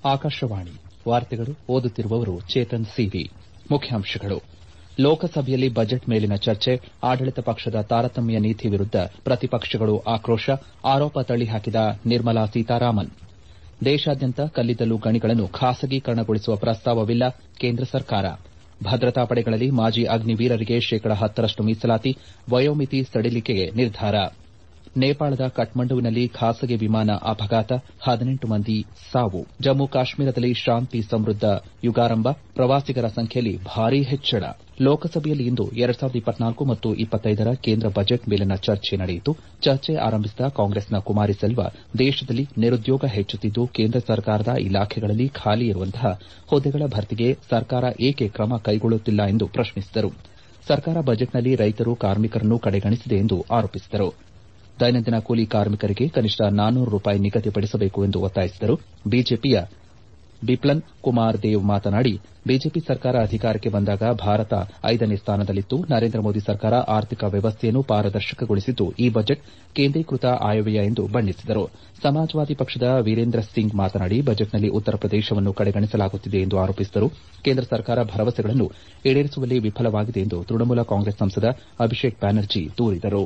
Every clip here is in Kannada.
ಆಕಾಶವಾಣಿ ವಾರ್ತೆಗಳು ಓದುತ್ತಿರುವವರು ಚೇತನ್ ಸಿವಿ ಮುಖ್ಯಾಂಶಗಳು ಲೋಕಸಭೆಯಲ್ಲಿ ಬಜೆಟ್ ಮೇಲಿನ ಚರ್ಚೆ ಆಡಳಿತ ಪಕ್ಷದ ತಾರತಮ್ಯ ನೀತಿ ವಿರುದ್ದ ಪ್ರತಿಪಕ್ಷಗಳು ಆಕ್ರೋಶ ಆರೋಪ ತಳ್ಳಿಹಾಕಿದ ನಿರ್ಮಲಾ ಸೀತಾರಾಮನ್ ದೇಶಾದ್ಯಂತ ಕಲ್ಲಿದ್ದಲು ಗಣಿಗಳನ್ನು ಖಾಸಗೀಕರಣಗೊಳಿಸುವ ಪ್ರಸ್ತಾವವಿಲ್ಲ ಕೇಂದ್ರ ಸರ್ಕಾರ ಭದ್ರತಾ ಪಡೆಗಳಲ್ಲಿ ಮಾಜಿ ಅಗ್ನಿವೀರರಿಗೆ ಶೇಕಡ ಹತ್ತರಷ್ಟು ಮೀಸಲಾತಿ ವಯೋಮಿತಿ ಸಡಿಲಿಕೆಗೆ ನಿರ್ಧಾರ ನೇಪಾಳದ ಕಠ್ಮಂಡುವಿನಲ್ಲಿ ಖಾಸಗಿ ವಿಮಾನ ಅಪಘಾತ ಹದಿನೆಂಟು ಮಂದಿ ಸಾವು ಜಮ್ಮು ಕಾಶ್ಮೀರದಲ್ಲಿ ಶಾಂತಿ ಸಮೃದ್ದ ಯುಗಾರಂಭ ಪ್ರವಾಸಿಗರ ಸಂಖ್ಯೆಯಲ್ಲಿ ಭಾರೀ ಹೆಚ್ಚಳ ಲೋಕಸಭೆಯಲ್ಲಿ ಇಂದು ಮತ್ತು ರ ಕೇಂದ್ರ ಬಜೆಟ್ ಮೇಲಿನ ಚರ್ಚೆ ನಡೆಯಿತು ಚರ್ಚೆ ಆರಂಭಿಸಿದ ಕಾಂಗ್ರೆಸ್ನ ಕುಮಾರಿ ಸೆಲ್ವಾ ದೇಶದಲ್ಲಿ ನಿರುದ್ಯೋಗ ಹೆಚ್ಚುತ್ತಿದ್ದು ಕೇಂದ್ರ ಸರ್ಕಾರದ ಇಲಾಖೆಗಳಲ್ಲಿ ಖಾಲಿ ಇರುವಂತಹ ಹುದ್ದೆಗಳ ಭರ್ತಿಗೆ ಸರ್ಕಾರ ಏಕೆ ಕ್ರಮ ಕೈಗೊಳ್ಳುತ್ತಿಲ್ಲ ಎಂದು ಪ್ರಶ್ನಿಸಿದರು ಸರ್ಕಾರ ಬಜೆಟ್ನಲ್ಲಿ ರೈತರು ಕಾರ್ಮಿಕರನ್ನು ಕಡೆಗಣಿಸಿದೆ ಎಂದು ಆರೋಪಿಸಿದರು ದೈನಂದಿನ ಕೂಲಿ ಕಾರ್ಮಿಕರಿಗೆ ಕನಿಷ್ಠ ನಾನ್ನೂರು ರೂಪಾಯಿ ನಿಗದಿಪಡಿಸಬೇಕು ಎಂದು ಒತ್ತಾಯಿಸಿದರು ಬಿಜೆಪಿಯ ಬಿಪ್ಲನ್ ಕುಮಾರ್ ದೇವ್ ಮಾತನಾಡಿ ಬಿಜೆಪಿ ಸರ್ಕಾರ ಅಧಿಕಾರಕ್ಕೆ ಬಂದಾಗ ಭಾರತ ಐದನೇ ಸ್ಥಾನದಲ್ಲಿತ್ತು ನರೇಂದ್ರ ಮೋದಿ ಸರ್ಕಾರ ಆರ್ಥಿಕ ವ್ಯವಸ್ಥೆಯನ್ನು ಪಾರದರ್ಶಕಗೊಳಿಸಿದ್ದು ಈ ಬಜೆಟ್ ಕೇಂದ್ರೀಕೃತ ಆಯವ್ಯಯ ಎಂದು ಬಣ್ಣಿಸಿದರು ಸಮಾಜವಾದಿ ಪಕ್ಷದ ವೀರೇಂದ್ರ ಸಿಂಗ್ ಮಾತನಾಡಿ ಬಜೆಟ್ನಲ್ಲಿ ಉತ್ತರ ಪ್ರದೇಶವನ್ನು ಕಡೆಗಣಿಸಲಾಗುತ್ತಿದೆ ಎಂದು ಆರೋಪಿಸಿದರು ಕೇಂದ್ರ ಸರ್ಕಾರ ಭರವಸೆಗಳನ್ನು ಈಡೇರಿಸುವಲ್ಲಿ ವಿಫಲವಾಗಿದೆ ಎಂದು ತೃಣಮೂಲ ಕಾಂಗ್ರೆಸ್ ಸಂಸದ ಅಭಿಷೇಕ್ ಬ್ಯಾನರ್ಜಿ ದೂರಿದರು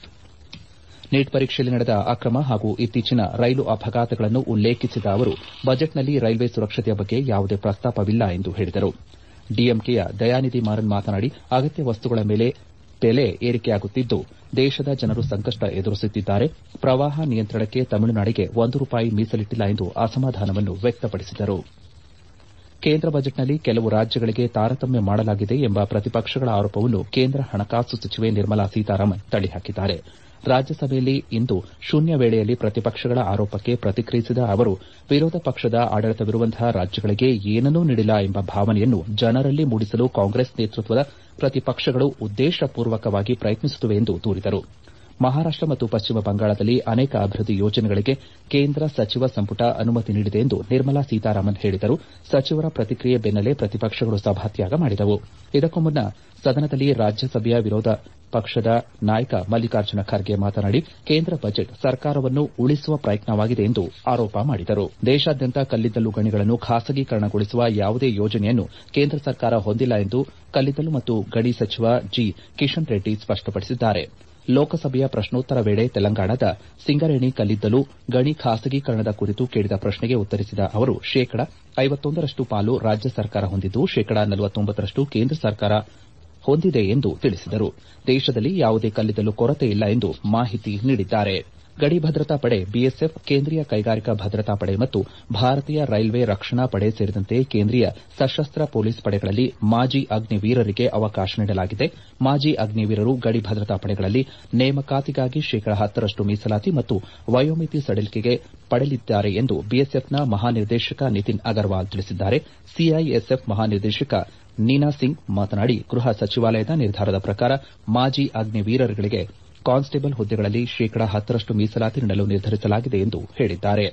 ನೀಟ್ ಪರೀಕ್ಷೆಯಲ್ಲಿ ನಡೆದ ಅಕ್ರಮ ಹಾಗೂ ಇತ್ತೀಚಿನ ರೈಲು ಅಪಘಾತಗಳನ್ನು ಉಲ್ಲೇಖಿಸಿದ ಅವರು ಬಜೆಟ್ನಲ್ಲಿ ರೈಲ್ವೆ ಸುರಕ್ಷತೆಯ ಬಗ್ಗೆ ಯಾವುದೇ ಪ್ರಸ್ತಾಪವಿಲ್ಲ ಎಂದು ಹೇಳಿದರು ಡಿಎಂಕೆಯ ದಯಾನಿಧಿ ಮಾರನ್ ಮಾತನಾಡಿ ಅಗತ್ಯ ವಸ್ತುಗಳ ಬೆಲೆ ಏರಿಕೆಯಾಗುತ್ತಿದ್ದು ದೇಶದ ಜನರು ಸಂಕಷ್ಟ ಎದುರಿಸುತ್ತಿದ್ದಾರೆ ಪ್ರವಾಹ ನಿಯಂತ್ರಣಕ್ಕೆ ತಮಿಳುನಾಡಿಗೆ ಒಂದು ರೂಪಾಯಿ ಮೀಸಲಿಟ್ಟಿಲ್ಲ ಎಂದು ಅಸಮಾಧಾನವನ್ನು ವ್ಯಕ್ತಪಡಿಸಿದರು ಕೇಂದ್ರ ಬಜೆಟ್ನಲ್ಲಿ ಕೆಲವು ರಾಜ್ಯಗಳಿಗೆ ತಾರತಮ್ಯ ಮಾಡಲಾಗಿದೆ ಎಂಬ ಪ್ರತಿಪಕ್ಷಗಳ ಆರೋಪವನ್ನು ಕೇಂದ್ರ ಹಣಕಾಸು ಸಚಿವೆ ನಿರ್ಮಲಾ ಸೀತಾರಾಮನ್ ತಳ್ಳಿಹಾಕಿದ್ದಾರೆ ರಾಜ್ಯಸಭೆಯಲ್ಲಿ ಇಂದು ಶೂನ್ಯ ವೇಳೆಯಲ್ಲಿ ಪ್ರತಿಪಕ್ಷಗಳ ಆರೋಪಕ್ಕೆ ಪ್ರತಿಕ್ರಿಯಿಸಿದ ಅವರು ವಿರೋಧ ಪಕ್ಷದ ಆಡಳಿತವಿರುವಂತಹ ರಾಜ್ಯಗಳಿಗೆ ಏನನ್ನೂ ನೀಡಿಲ್ಲ ಎಂಬ ಭಾವನೆಯನ್ನು ಜನರಲ್ಲಿ ಮೂಡಿಸಲು ಕಾಂಗ್ರೆಸ್ ನೇತೃತ್ವದ ಪ್ರತಿಪಕ್ಷಗಳು ಉದ್ದೇಶಪೂರ್ವಕವಾಗಿ ಪ್ರಯತ್ನಿಸುತ್ತಿವೆ ಎಂದು ದೂರಿದರು ಮಹಾರಾಷ್ಟ ಮತ್ತು ಪಶ್ಚಿಮ ಬಂಗಾಳದಲ್ಲಿ ಅನೇಕ ಅಭಿವೃದ್ದಿ ಯೋಜನೆಗಳಿಗೆ ಕೇಂದ್ರ ಸಚಿವ ಸಂಪುಟ ಅನುಮತಿ ನೀಡಿದೆ ಎಂದು ನಿರ್ಮಲಾ ಸೀತಾರಾಮನ್ ಹೇಳಿದರು ಸಚಿವರ ಪ್ರತಿಕ್ರಿಯೆ ಬೆನ್ನಲ್ಲೇ ಪ್ರತಿಪಕ್ಷಗಳು ಸಭಾತ್ಯಾಗ ಮಾಡಿದವು ಇದಕ್ಕೂ ಮುನ್ನ ಸದನದಲ್ಲಿ ರಾಜ್ಯಸಭೆಯ ವಿರೋಧ ಪಕ್ಷದ ನಾಯಕ ಮಲ್ಲಿಕಾರ್ಜುನ ಖರ್ಗೆ ಮಾತನಾಡಿ ಕೇಂದ್ರ ಬಜೆಟ್ ಸರ್ಕಾರವನ್ನು ಉಳಿಸುವ ಪ್ರಯತ್ನವಾಗಿದೆ ಎಂದು ಆರೋಪ ಮಾಡಿದರು ದೇಶಾದ್ಯಂತ ಕಲ್ಲಿದ್ದಲು ಗಣಿಗಳನ್ನು ಖಾಸಗೀಕರಣಗೊಳಿಸುವ ಯಾವುದೇ ಯೋಜನೆಯನ್ನು ಕೇಂದ್ರ ಸರ್ಕಾರ ಹೊಂದಿಲ್ಲ ಎಂದು ಕಲ್ಲಿದ್ದಲು ಮತ್ತು ಗಣಿ ಸಚಿವ ಜಿ ಕಿಶನ್ ರೆಡ್ಡಿ ಸ್ಪಷ್ಟಪಡಿಸಿದ್ದಾರೆ ಲೋಕಸಭೆಯ ಪ್ರಶ್ನೋತ್ತರ ವೇಳೆ ತೆಲಂಗಾಣದ ಸಿಂಗರೇಣಿ ಕಲ್ಲಿದ್ದಲು ಗಣಿ ಖಾಸಗೀಕರಣದ ಕುರಿತು ಕೇಳಿದ ಪ್ರಶ್ನೆಗೆ ಉತ್ತರಿಸಿದ ಅವರು ಶೇಕಡ ರಷ್ಟು ಪಾಲು ರಾಜ್ಯ ಸರ್ಕಾರ ಹೊಂದಿದ್ದು ಶೇಕಡ ರಷ್ಟು ಕೇಂದ್ರ ಸರ್ಕಾರ ಹೊಂದಿದೆ ಎಂದು ತಿಳಿಸಿದರು ದೇಶದಲ್ಲಿ ಯಾವುದೇ ಕಲ್ಲಿದ್ದಲು ಕೊರತೆ ಇಲ್ಲ ಎಂದು ಮಾಹಿತಿ ನೀಡಿದ್ದಾರೆ ಗಡಿ ಭದ್ರತಾ ಪಡೆ ಬಿಎಸ್ಎಫ್ ಕೇಂದ್ರೀಯ ಕೈಗಾರಿಕಾ ಭದ್ರತಾ ಪಡೆ ಮತ್ತು ಭಾರತೀಯ ರೈಲ್ವೆ ರಕ್ಷಣಾ ಪಡೆ ಸೇರಿದಂತೆ ಕೇಂದ್ರೀಯ ಸಶಸ್ತ್ರ ಪೊಲೀಸ್ ಪಡೆಗಳಲ್ಲಿ ಮಾಜಿ ಅಗ್ನಿವೀರರಿಗೆ ಅವಕಾಶ ನೀಡಲಾಗಿದೆ ಮಾಜಿ ಅಗ್ನಿವೀರರು ಗಡಿ ಭದ್ರತಾ ಪಡೆಗಳಲ್ಲಿ ನೇಮಕಾತಿಗಾಗಿ ಶೇಕಡ ಹತ್ತರಷ್ಟು ಮೀಸಲಾತಿ ಮತ್ತು ವಯೋಮಿತಿ ಸಡಿಲಿಕೆ ಪಡೆಯಲಿದ್ದಾರೆ ಎಂದು ಬಿಎಸ್ಎಫ್ನ ಮಹಾನಿರ್ದೇಶಕ ನಿತಿನ್ ಅಗರ್ವಾಲ್ ತಿಳಿಸಿದ್ದಾರೆ ಸಿಐಎಸ್ಎಫ್ ಮಹಾನಿರ್ದೇಶಕ ನೀನಾ ಸಿಂಗ್ ಮಾತನಾಡಿ ಗೃಹ ಸಚಿವಾಲಯದ ನಿರ್ಧಾರದ ಪ್ರಕಾರ ಮಾಜಿ ಅಗ್ನಿವೀರರಿಗೆ ಕಾನ್ಸ್ಟೇಬಲ್ ಹುದ್ದೆಗಳಲ್ಲಿ ಶೇಕಡ ಹತ್ತರಷ್ಟು ಮೀಸಲಾತಿ ನೀಡಲು ನಿರ್ಧರಿಸಲಾಗಿದೆ ಎಂದು ಹೇಳಿದ್ದಾರೆ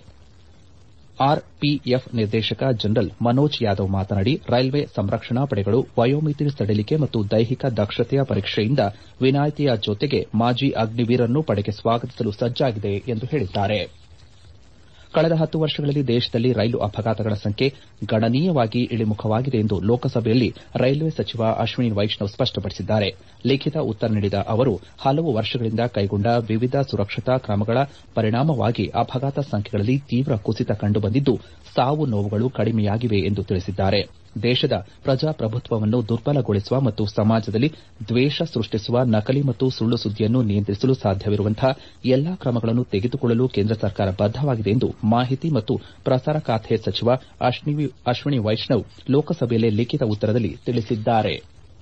ಆರ್ಪಿಎಫ್ ನಿರ್ದೇಶಕ ಜನರಲ್ ಮನೋಜ್ ಯಾದವ್ ಮಾತನಾಡಿ ರೈಲ್ವೆ ಸಂರಕ್ಷಣಾ ಪಡೆಗಳು ವಯೋಮಿತಿ ಸಡಿಲಿಕೆ ಮತ್ತು ದೈಹಿಕ ದಕ್ಷತೆಯ ಪರೀಕ್ಷೆಯಿಂದ ವಿನಾಯಿತಿಯ ಜೊತೆಗೆ ಮಾಜಿ ಅಗ್ನಿವೀರರನ್ನು ಪಡೆಗೆ ಸ್ವಾಗತಿಸಲು ಸಜ್ಜಾಗಿದೆ ಎಂದು ಹೇಳಿದ್ದಾರೆ ಕಳೆದ ಹತ್ತು ವರ್ಷಗಳಲ್ಲಿ ದೇಶದಲ್ಲಿ ರೈಲು ಅಪಘಾತಗಳ ಸಂಖ್ಯೆ ಗಣನೀಯವಾಗಿ ಇಳಿಮುಖವಾಗಿದೆ ಎಂದು ಲೋಕಸಭೆಯಲ್ಲಿ ರೈಲ್ವೆ ಸಚಿವ ಅಶ್ವಿನಿ ವೈಷ್ಣವ್ ಸ್ಪಷ್ಟಪಡಿಸಿದ್ದಾರೆ ಲಿಖಿತ ಉತ್ತರ ನೀಡಿದ ಅವರು ಹಲವು ವರ್ಷಗಳಿಂದ ಕೈಗೊಂಡ ವಿವಿಧ ಸುರಕ್ಷತಾ ಕ್ರಮಗಳ ಪರಿಣಾಮವಾಗಿ ಅಪಘಾತ ಸಂಖ್ಯೆಗಳಲ್ಲಿ ತೀವ್ರ ಕುಸಿತ ಕಂಡುಬಂದಿದ್ದು ಸಾವು ನೋವುಗಳು ಕಡಿಮೆಯಾಗಿವೆ ಎಂದು ತಿಳಿಸಿದ್ದಾರೆ ದೇಶದ ಪ್ರಜಾಪ್ರಭುತ್ವವನ್ನು ದುರ್ಬಲಗೊಳಿಸುವ ಮತ್ತು ಸಮಾಜದಲ್ಲಿ ದ್ವೇಷ ಸೃಷ್ಟಿಸುವ ನಕಲಿ ಮತ್ತು ಸುಳ್ಳು ಸುದ್ದಿಯನ್ನು ನಿಯಂತ್ರಿಸಲು ಸಾಧ್ಯವಿರುವಂತಹ ಎಲ್ಲಾ ಕ್ರಮಗಳನ್ನು ತೆಗೆದುಕೊಳ್ಳಲು ಕೇಂದ್ರ ಸರ್ಕಾರ ಬದ್ದವಾಗಿದೆ ಎಂದು ಮಾಹಿತಿ ಮತ್ತು ಪ್ರಸಾರ ಖಾತೆ ಸಚಿವ ಅಶ್ವಿನಿ ವೈಷ್ಣವ್ ಲೋಕಸಭೆಯಲ್ಲಿ ಲಿಖಿತ ಉತ್ತರದಲ್ಲಿ ತಿಳಿಸಿದ್ದಾರೆ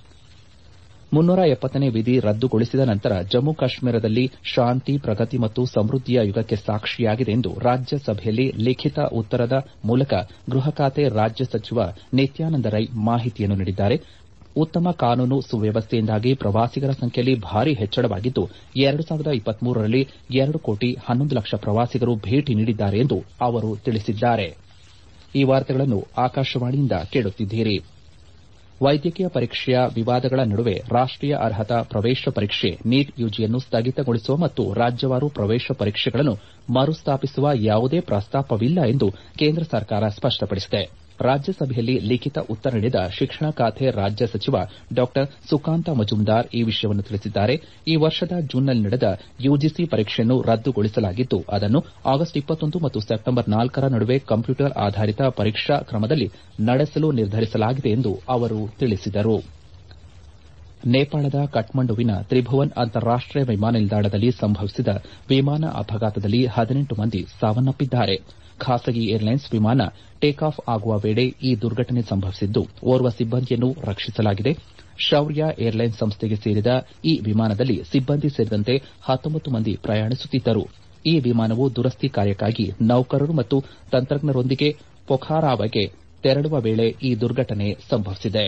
ಮುನ್ನೂರ ಎಪ್ಪತ್ತನೇ ವಿಧಿ ರದ್ದುಗೊಳಿಸಿದ ನಂತರ ಜಮ್ಮು ಕಾಶ್ಮೀರದಲ್ಲಿ ಶಾಂತಿ ಪ್ರಗತಿ ಮತ್ತು ಸಮೃದ್ದಿಯ ಯುಗಕ್ಕೆ ಸಾಕ್ಷಿಯಾಗಿದೆ ಎಂದು ರಾಜ್ಯಸಭೆಯಲ್ಲಿ ಲಿಖಿತ ಉತ್ತರದ ಮೂಲಕ ಗೃಹ ಖಾತೆ ರಾಜ್ಯ ಸಚಿವ ನಿತ್ಯಾನಂದ ರೈ ಮಾಹಿತಿಯನ್ನು ನೀಡಿದ್ದಾರೆ ಉತ್ತಮ ಕಾನೂನು ಸುವ್ಯವಸ್ಥೆಯಿಂದಾಗಿ ಪ್ರವಾಸಿಗರ ಸಂಖ್ಯೆಯಲ್ಲಿ ಭಾರೀ ಹೆಚ್ಚಳವಾಗಿದ್ದು ಎರಡು ಸಾವಿರದ ಇಪ್ಪತ್ಮೂರರಲ್ಲಿ ಎರಡು ಕೋಟಿ ಹನ್ನೊಂದು ಲಕ್ಷ ಪ್ರವಾಸಿಗರು ಭೇಟಿ ನೀಡಿದ್ದಾರೆ ಎಂದು ಅವರು ತಿಳಿಸಿದ್ದಾರೆ ವೈದ್ಯಕೀಯ ಪರೀಕ್ಷೆಯ ವಿವಾದಗಳ ನಡುವೆ ರಾಷ್ಟೀಯ ಅರ್ಹತಾ ಪ್ರವೇಶ ಪರೀಕ್ಷೆ ನೀಟ್ ಯುಜಿಯನ್ನು ಸ್ಥಗಿತಗೊಳಿಸುವ ಮತ್ತು ರಾಜ್ಯವಾರು ಪ್ರವೇಶ ಪರೀಕ್ಷೆಗಳನ್ನು ಮರುಸ್ಥಾಪಿಸುವ ಯಾವುದೇ ಪ್ರಸ್ತಾಪವಿಲ್ಲ ಎಂದು ಕೇಂದ್ರ ಸರ್ಕಾರ ಸ್ಪಷ್ಟಪಡಿಸಿದೆ ರಾಜ್ಯಸಭೆಯಲ್ಲಿ ಲಿಖಿತ ಉತ್ತರ ನೀಡಿದ ಶಿಕ್ಷಣ ಖಾತೆ ರಾಜ್ಯ ಸಚಿವ ಡಾ ಸುಕಾಂತ ಮಜುಂದಾರ್ ಈ ವಿಷಯವನ್ನು ತಿಳಿಸಿದ್ದಾರೆ ಈ ವರ್ಷದ ಜೂನ್ನಲ್ಲಿ ನಡೆದ ಯುಜಿಸಿ ಪರೀಕ್ಷೆಯನ್ನು ರದ್ದುಗೊಳಿಸಲಾಗಿದ್ದು ಅದನ್ನು ಆಗಸ್ಟ್ ಮತ್ತು ಸೆಪ್ಟೆಂಬರ್ ನಾಲ್ಕರ ನಡುವೆ ಕಂಪ್ಯೂಟರ್ ಆಧಾರಿತ ಪರೀಕ್ಷಾ ಕ್ರಮದಲ್ಲಿ ನಡೆಸಲು ನಿರ್ಧರಿಸಲಾಗಿದೆ ಎಂದು ಅವರು ತಿಳಿಸಿದರು ನೇಪಾಳದ ಕಠ್ಮಂಡುವಿನ ತ್ರಿಭುವನ್ ಅಂತಾರಾಷ್ಟೀಯ ವಿಮಾನ ನಿಲ್ದಾಣದಲ್ಲಿ ಸಂಭವಿಸಿದ ವಿಮಾನ ಅಪಘಾತದಲ್ಲಿ ಹದಿನೆಂಟು ಮಂದಿ ಸಾವನ್ನಪ್ಪಿದ್ದಾರೆ ಖಾಸಗಿ ಏರ್ಲೈನ್ಸ್ ವಿಮಾನ ಟೇಕ್ ಆಫ್ ಆಗುವ ವೇಳೆ ಈ ದುರ್ಘಟನೆ ಸಂಭವಿಸಿದ್ದು ಓರ್ವ ಸಿಬ್ಬಂದಿಯನ್ನು ರಕ್ಷಿಸಲಾಗಿದೆ ಶೌರ್ಯ ಏರ್ಲೈನ್ಸ್ ಸಂಸ್ಥೆಗೆ ಸೇರಿದ ಈ ವಿಮಾನದಲ್ಲಿ ಸಿಬ್ಬಂದಿ ಸೇರಿದಂತೆ ಹತ್ತೊಂಬತ್ತು ಮಂದಿ ಪ್ರಯಾಣಿಸುತ್ತಿದ್ದರು ಈ ವಿಮಾನವು ದುರಸ್ತಿ ಕಾರ್ಯಕ್ಕಾಗಿ ನೌಕರರು ಮತ್ತು ತಂತ್ರಜ್ಞರೊಂದಿಗೆ ಪೊಖಾರಾಗೆ ತೆರಳುವ ವೇಳೆ ಈ ದುರ್ಘಟನೆ ಸಂಭವಿಸಿದೆ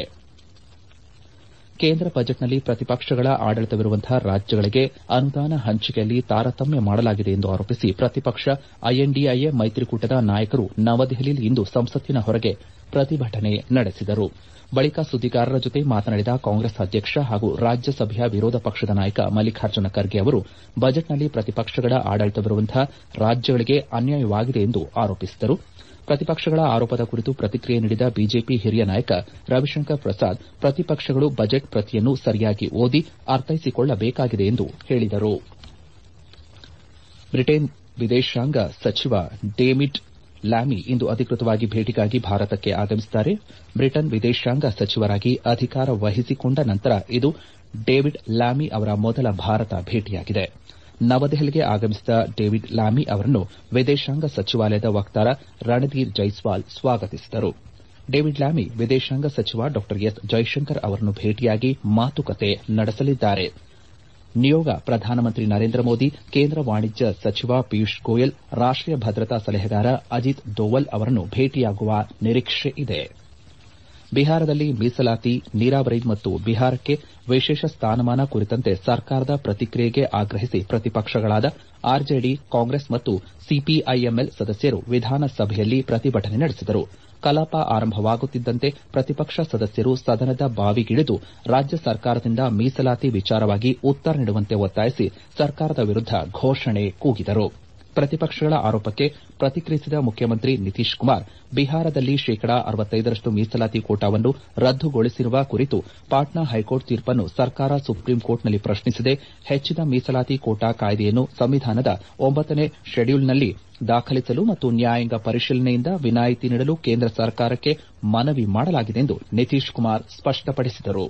ಕೇಂದ್ರ ಬಜೆಟ್ನಲ್ಲಿ ಪ್ರತಿಪಕ್ಷಗಳ ಆಡಳಿತವಿರುವಂತಹ ರಾಜ್ಯಗಳಿಗೆ ಅನುದಾನ ಹಂಚಿಕೆಯಲ್ಲಿ ತಾರತಮ್ಯ ಮಾಡಲಾಗಿದೆ ಎಂದು ಆರೋಪಿಸಿ ಪ್ರತಿಪಕ್ಷ ಐಎನ್ಡಿಎ ಮೈತ್ರಿಕೂಟದ ನಾಯಕರು ನವದೆಹಲಿಯಲ್ಲಿ ಇಂದು ಸಂಸತ್ತಿನ ಹೊರಗೆ ಪ್ರತಿಭಟನೆ ನಡೆಸಿದರು ಬಳಿಕ ಸುದ್ದಿಗಾರರ ಜೊತೆ ಮಾತನಾಡಿದ ಕಾಂಗ್ರೆಸ್ ಅಧ್ಯಕ್ಷ ಹಾಗೂ ರಾಜ್ಯಸಭೆಯ ವಿರೋಧ ಪಕ್ಷದ ನಾಯಕ ಮಲ್ಲಿಕಾರ್ಜುನ ಖರ್ಗೆ ಅವರು ಬಜೆಟ್ನಲ್ಲಿ ಪ್ರತಿಪಕ್ಷಗಳ ಆಡಳಿತವಿರುವಂತಹ ರಾಜ್ಯಗಳಿಗೆ ಅನ್ಯಾಯವಾಗಿದೆ ಎಂದು ಆರೋಪಿಸಿದರು ಪ್ರತಿಪಕ್ಷಗಳ ಆರೋಪದ ಕುರಿತು ಪ್ರತಿಕ್ರಿಯೆ ನೀಡಿದ ಬಿಜೆಪಿ ಹಿರಿಯ ನಾಯಕ ರವಿಶಂಕರ್ ಪ್ರಸಾದ್ ಪ್ರತಿಪಕ್ಷಗಳು ಬಜೆಟ್ ಪ್ರತಿಯನ್ನು ಸರಿಯಾಗಿ ಓದಿ ಅರ್ಥೈಸಿಕೊಳ್ಳಬೇಕಾಗಿದೆ ಎಂದು ಹೇಳಿದರು ಬ್ರಿಟನ್ ವಿದೇಶಾಂಗ ಸಚಿವ ಡೇವಿಡ್ ಲ್ಯಾಮಿ ಇಂದು ಅಧಿಕೃತವಾಗಿ ಭೇಟಿಗಾಗಿ ಭಾರತಕ್ಕೆ ಆಗಮಿಸಿದ್ದಾರೆ ಬ್ರಿಟನ್ ವಿದೇಶಾಂಗ ಸಚಿವರಾಗಿ ಅಧಿಕಾರ ವಹಿಸಿಕೊಂಡ ನಂತರ ಇದು ಡೇವಿಡ್ ಲ್ಯಾಮಿ ಅವರ ಮೊದಲ ಭಾರತ ಭೇಟಿಯಾಗಿದೆ ನವದೆಹಲಿಗೆ ಆಗಮಿಸಿದ ಡೇವಿಡ್ ಲ್ಯಾಮಿ ಅವರನ್ನು ವಿದೇಶಾಂಗ ಸಚಿವಾಲಯದ ವಕ್ತಾರ ರಣಧೀರ್ ಜೈಸ್ವಾಲ್ ಸ್ವಾಗತಿಸಿದರು ಡೇವಿಡ್ ಲ್ಯಾಮಿ ವಿದೇಶಾಂಗ ಸಚಿವ ಡಾ ಎಸ್ ಜೈಶಂಕರ್ ಅವರನ್ನು ಭೇಟಿಯಾಗಿ ಮಾತುಕತೆ ನಡೆಸಲಿದ್ದಾರೆ ನಿಯೋಗ ಪ್ರಧಾನಮಂತ್ರಿ ನರೇಂದ್ರ ಮೋದಿ ಕೇಂದ್ರ ವಾಣಿಜ್ಯ ಸಚಿವ ಪಿಯೂಷ್ ಗೋಯಲ್ ರಾಷ್ಟೀಯ ಭದ್ರತಾ ಸಲಹೆಗಾರ ಅಜಿತ್ ದೋವಲ್ ಅವರನ್ನು ಭೇಟಿಯಾಗುವ ನಿರೀಕ್ಷೆ ಇದೆ ಬಿಹಾರದಲ್ಲಿ ಮೀಸಲಾತಿ ನೀರಾವರಿ ಮತ್ತು ಬಿಹಾರಕ್ಕೆ ವಿಶೇಷ ಸ್ಥಾನಮಾನ ಕುರಿತಂತೆ ಸರ್ಕಾರದ ಪ್ರತಿಕ್ರಿಯೆಗೆ ಆಗ್ರಹಿಸಿ ಪ್ರತಿಪಕ್ಷಗಳಾದ ಆರ್ಜೆಡಿ ಕಾಂಗ್ರೆಸ್ ಮತ್ತು ಸಿಪಿಐಎಂಎಲ್ ಸದಸ್ಯರು ವಿಧಾನಸಭೆಯಲ್ಲಿ ಪ್ರತಿಭಟನೆ ನಡೆಸಿದರು ಕಲಾಪ ಆರಂಭವಾಗುತ್ತಿದ್ದಂತೆ ಪ್ರತಿಪಕ್ಷ ಸದಸ್ಯರು ಸದನದ ಬಾವಿಗಿಳಿದು ರಾಜ್ಯ ಸರ್ಕಾರದಿಂದ ಮೀಸಲಾತಿ ವಿಚಾರವಾಗಿ ಉತ್ತರ ನೀಡುವಂತೆ ಒತ್ತಾಯಿಸಿ ಸರ್ಕಾರದ ವಿರುದ್ದ ಘೋಷಣೆ ಕೂಗಿದರು ಪ್ರತಿಪಕ್ಷಗಳ ಆರೋಪಕ್ಕೆ ಪ್ರತಿಕ್ರಿಯಿಸಿದ ಮುಖ್ಯಮಂತ್ರಿ ನಿತೀಶ್ ಕುಮಾರ್ ಬಿಹಾರದಲ್ಲಿ ಶೇಕಡಾ ಅರವತ್ತೈದರಷ್ಟು ಮೀಸಲಾತಿ ಕೋಟಾವನ್ನು ರದ್ದುಗೊಳಿಸಿರುವ ಕುರಿತು ಪಾಟ್ನಾ ಹೈಕೋರ್ಟ್ ತೀರ್ಪನ್ನು ಸರ್ಕಾರ ಸುಪ್ರೀಂಕೋರ್ಟ್ನಲ್ಲಿ ಪ್ರಶ್ನಿಸಿದೆ ಹೆಚ್ಚಿನ ಮೀಸಲಾತಿ ಕೋಟಾ ಕಾಯ್ದೆಯನ್ನು ಸಂವಿಧಾನದ ಒಂಬತ್ತನೇ ಶೆಡ್ಯೂಲ್ನಲ್ಲಿ ದಾಖಲಿಸಲು ಮತ್ತು ನ್ಯಾಯಾಂಗ ಪರಿಶೀಲನೆಯಿಂದ ವಿನಾಯಿತಿ ನೀಡಲು ಕೇಂದ್ರ ಸರ್ಕಾರಕ್ಕೆ ಮನವಿ ಮಾಡಲಾಗಿದೆ ಎಂದು ನಿತೀಶ್ ಕುಮಾರ್ ಸ್ಪಷ್ಟಪಡಿಸಿದರು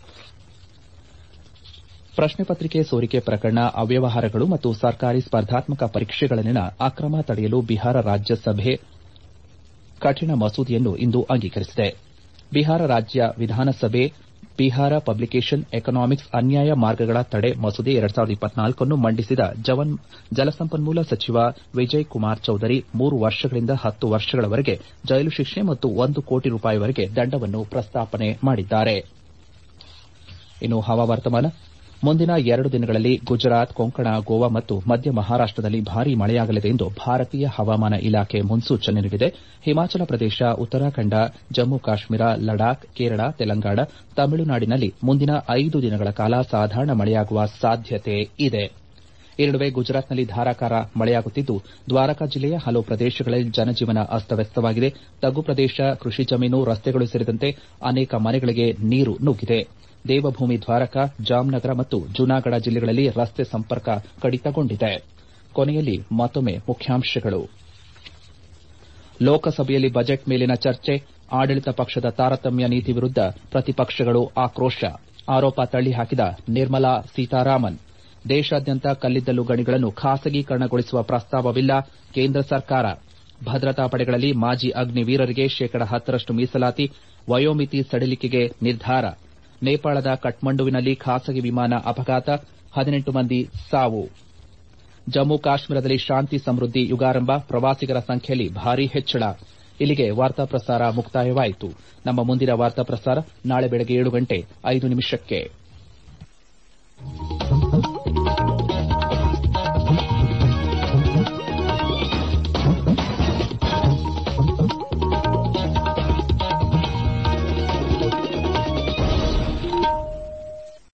ಪ್ರಶ್ನೆ ಪತ್ರಿಕೆ ಸೋರಿಕೆ ಪ್ರಕರಣ ಅವ್ಯವಹಾರಗಳು ಮತ್ತು ಸರ್ಕಾರಿ ಸ್ಪರ್ಧಾತ್ಮಕ ಪರೀಕ್ಷೆಗಳಲ್ಲಿನ ಅಕ್ರಮ ತಡೆಯಲು ಬಿಹಾರ ರಾಜ್ಯಸಭೆ ಕಠಿಣ ಮಸೂದೆಯನ್ನು ಇಂದು ಅಂಗೀಕರಿಸಿದೆ ಬಿಹಾರ ರಾಜ್ಯ ವಿಧಾನಸಭೆ ಬಿಹಾರ ಪಬ್ಲಿಕೇಷನ್ ಎಕನಾಮಿಕ್ಸ್ ಅನ್ಯಾಯ ಮಾರ್ಗಗಳ ತಡೆ ಮಸೂದೆ ಅನ್ನು ಮಂಡಿಸಿದ ಜಲಸಂಪನ್ಮೂಲ ಸಚಿವ ವಿಜಯ್ ಕುಮಾರ್ ಚೌಧರಿ ಮೂರು ವರ್ಷಗಳಿಂದ ಹತ್ತು ವರ್ಷಗಳವರೆಗೆ ಜೈಲು ಶಿಕ್ಷೆ ಮತ್ತು ಒಂದು ಕೋಟಿ ರೂಪಾಯಿವರೆಗೆ ದಂಡವನ್ನು ಪ್ರಸ್ತಾಪನೆ ಮಾಡಿದ್ದಾರೆ ಇನ್ನು ಹವಾವರ್ತಮಾನ ಮುಂದಿನ ಎರಡು ದಿನಗಳಲ್ಲಿ ಗುಜರಾತ್ ಕೊಂಕಣ ಗೋವಾ ಮತ್ತು ಮಧ್ಯ ಮಹಾರಾಷ್ಟದಲ್ಲಿ ಭಾರೀ ಮಳೆಯಾಗಲಿದೆ ಎಂದು ಭಾರತೀಯ ಹವಾಮಾನ ಇಲಾಖೆ ಮುನ್ಸೂಚನೆ ನೀಡಿದೆ ಹಿಮಾಚಲ ಪ್ರದೇಶ ಉತ್ತರಾಖಂಡ ಜಮ್ಮು ಕಾಶ್ಮೀರ ಲಡಾಖ್ ಕೇರಳ ತೆಲಂಗಾಣ ತಮಿಳುನಾಡಿನಲ್ಲಿ ಮುಂದಿನ ಐದು ದಿನಗಳ ಕಾಲ ಸಾಧಾರಣ ಮಳೆಯಾಗುವ ಸಾಧ್ಯತೆ ಇದೆ ಈ ನಡುವೆ ಗುಜರಾತ್ನಲ್ಲಿ ಧಾರಾಕಾರ ಮಳೆಯಾಗುತ್ತಿದ್ದು ದ್ವಾರಕಾ ಜಿಲ್ಲೆಯ ಹಲವು ಪ್ರದೇಶಗಳಲ್ಲಿ ಜನಜೀವನ ಅಸ್ತವ್ಯಸ್ತವಾಗಿದೆ ತಗ್ಗು ಪ್ರದೇಶ ಕೃಷಿ ಜಮೀನು ರಸ್ತೆಗಳು ಸೇರಿದಂತೆ ಅನೇಕ ಮನೆಗಳಿಗೆ ನೀರು ನುಗ್ಗಿದೆ ದೇವಭೂಮಿ ದ್ವಾರಕಾ ಜಾಮ್ನಗರ ಮತ್ತು ಜುನಾಗಢ ಜಿಲ್ಲೆಗಳಲ್ಲಿ ರಸ್ತೆ ಸಂಪರ್ಕ ಕಡಿತಗೊಂಡಿದೆ ಕೊನೆಯಲ್ಲಿ ಮತ್ತೊಮ್ಮೆ ಮುಖ್ಯಾಂಶಗಳು ಲೋಕಸಭೆಯಲ್ಲಿ ಬಜೆಟ್ ಮೇಲಿನ ಚರ್ಚೆ ಆಡಳಿತ ಪಕ್ಷದ ತಾರತಮ್ಯ ನೀತಿ ವಿರುದ್ದ ಪ್ರತಿಪಕ್ಷಗಳು ಆಕ್ರೋಶ ಆರೋಪ ತಳ್ಳಿಹಾಕಿದ ನಿರ್ಮಲಾ ಸೀತಾರಾಮನ್ ದೇಶಾದ್ಯಂತ ಕಲ್ಲಿದ್ದಲು ಗಣಿಗಳನ್ನು ಖಾಸಗೀಕರಣಗೊಳಿಸುವ ಪ್ರಸ್ತಾವವಿಲ್ಲ ಕೇಂದ್ರ ಸರ್ಕಾರ ಭದ್ರತಾ ಪಡೆಗಳಲ್ಲಿ ಮಾಜಿ ಅಗ್ನಿವೀರರಿಗೆ ಶೇಕಡ ಹತ್ತರಷ್ಟು ಮೀಸಲಾತಿ ವಯೋಮಿತಿ ಸಡಿಲಿಕೆಗೆ ನಿರ್ಧಾರ ನೇಪಾಳದ ಕಠ್ಮಂಡುವಿನಲ್ಲಿ ಖಾಸಗಿ ವಿಮಾನ ಅಪಘಾತ ಹದಿನೆಂಟು ಮಂದಿ ಸಾವು ಜಮ್ಮು ಕಾಶ್ಮೀರದಲ್ಲಿ ಶಾಂತಿ ಸಮೃದ್ಧಿ ಯುಗಾರಂಭ ಪ್ರವಾಸಿಗರ ಸಂಖ್ಯೆಯಲ್ಲಿ ಭಾರೀ ಹೆಚ್ಚಳ ಇಲ್ಲಿಗೆ ವಾರ್ತಾ ಪ್ರಸಾರ ಮುಕ್ತಾಯವಾಯಿತು ನಮ್ಮ ಮುಂದಿನ ವಾರ್ತಾ ಪ್ರಸಾರ ನಾಳೆ ಬೆಳಗ್ಗೆ ಏಳು ಗಂಟೆ ಐದು ನಿಮಿಷಕ್ಕೆ